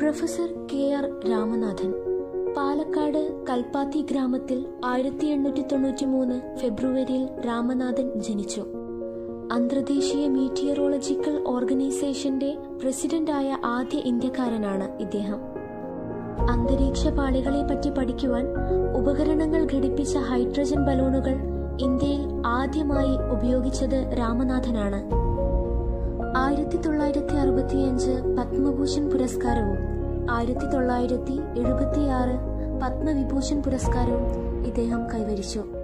professor K R Ramanathan Palakkad Kalpathi ഗ്രാമത്തിൽ ആയിരത്തി എണ്ണൂറ്റി തൊണ്ണൂറ്റി മൂന്ന് ഫെബ്രുവരിയിൽ രാമനാഥൻ ജനിച്ചു അന്തർദേശീയ മീറ്റിയറോളജിക്കൽ ഓർഗനൈസേഷന്റെ പ്രസിഡന്റായ ആദ്യ ഇന്ത്യക്കാരനാണ് ഇദ്ദേഹം അന്തരീക്ഷ പാളികളെ പറ്റി പഠിക്കുവാൻ ഉപകരണങ്ങൾ ഘടിപ്പിച്ച ഹൈഡ്രജൻ ബലൂണുകൾ ഇന്ത്യയിൽ ആദ്യമായി ഉപയോഗിച്ചത് രാമനാഥനാണ് ആയിരത്തി തൊള്ളായിരത്തി അറുപത്തിയഞ്ച് പത്മഭൂഷൺ പുരസ്കാരവും ആയിരത്തി തൊള്ളായിരത്തി എഴുപത്തിയാറ് പത്മവിഭൂഷൺ പുരസ്കാരവും ഇദ്ദേഹം കൈവരിച്ചു